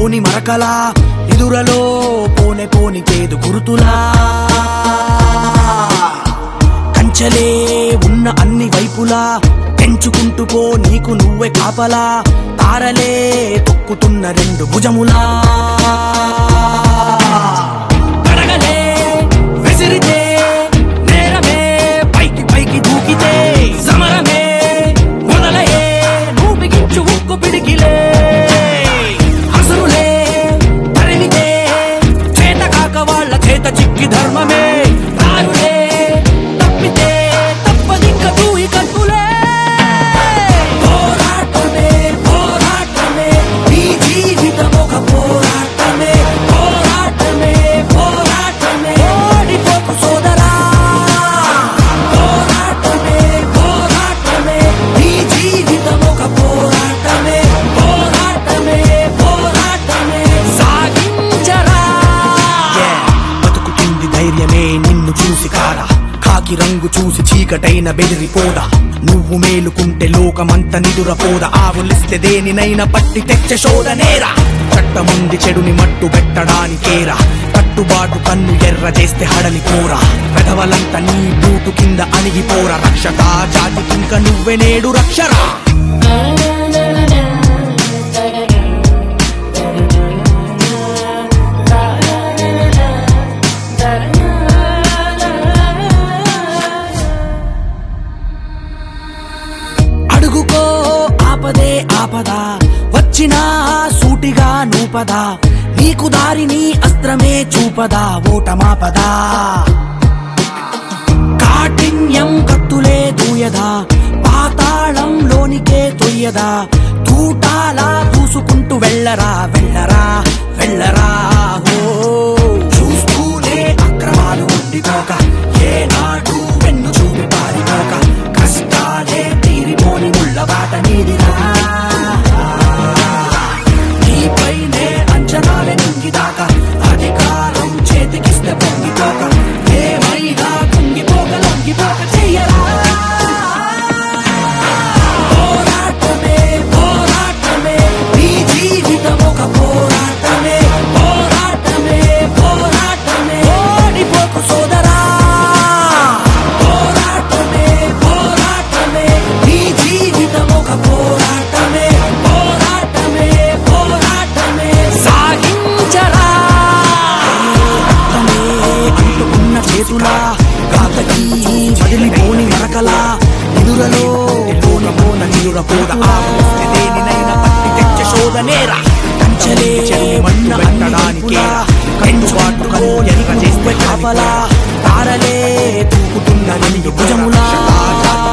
పోని మరకలా ఎదురలో పోనే పోని చేదు గురుతులా కంచలే ఉన్న అన్ని వైపులా పెంచుకుంటూ పో నీకు నువ్వే కాపలా తారలే తొక్కుతున్న రెండు భుజములా కడగలే విసిరితే నేరమే పైకి పైకి దూకితే సమరమే మొదలయే నువ్వు బిగించు ఉక్కు పిడికిలే అసురులే తరిమితే చేత కాక వాళ్ళ చేత చిక్కి ధర్మమే దారులే తప్పితే తప్పదింక తూయి కత్తులే పోరాటమే పోరాటమే నీ జీవితం ఒక పోరాటమే పోరాటమే పోరాటమే ఓడిపోకు సోదరా పోరాటమే పోరాటమే నీ జీవితం ఒక పోరాటమే పోరాటమే పోరాటమే సాగించరా బతుకుతుంది ధైర్యమే నిన్ను చూసి కాడా కాకి రంగు చూసి చీకటైన బెదిరిపోదా నువ్వు మేలుకుంటే లోకమంత నిదురపోదా ఆవులిస్తే దేనినైనా పట్టి తెచ్చే శోధనేరా చట్టముంది చెడుని మట్టు పెట్టడానికేరా కట్టుబాటు కన్ను ఎర్ర చేస్తే హడలి పోరా పెదవలంతా నీ బూటు కింద అణిగిపోరా రక్షక జాతికింక నువ్వే నేడు రక్షరా అడుగుకో ఆపదే ఆపదా వచ్చినా సూటిగా నూపదా నీకు దారిని అస్త్రమే చూపదా ఓటమాపదా కాఠిన్యం కత్తులే దూయదా పాతాళంలోనికే తొయ్యదా తూటాలా దూసుకుంటూ వెళ్ళరా వెళ్ళరా వెళ్ళరా ఓ చూస్తూనే అక్రమాలు ఉండిపోక ఏనాడు వెన్ను చూపి పారిపోక కష్టాలే తీరిపోని ముళ్ళ బాట నీదిరా నీపైనే అంచనాలే నింగిదాక అధికారం చేతికిస్తే పొంగిపోక ఏమైనా కుంగిపోక లొంగిపోక చెయ్యరా పోరాటమే పోరాటమే నీ జీవితం ఒక పోరాటమే పోరాటమే పోరాటమే ఓడిపోకు సోదరా పోరాటమే పోరాటమే నీ జీవితం ఒక పోరాటమే పోరాటమే పోరాటమే సాగించరా రక్తమే అంటుకున్న చేతులా గాతకి వదిలిపోని మరకలా ఎదురలో లోన మోన నిరుర పోద ఆవలిస్తే దేనినైనా పట్టి తెచ్చ శోధనేరా కంచలే మన్న పెట్టడానికే కంచుబాటుకో ఎరుక చేస్తే కాపలా తారలే తూకుతున్న రెండు భుజములా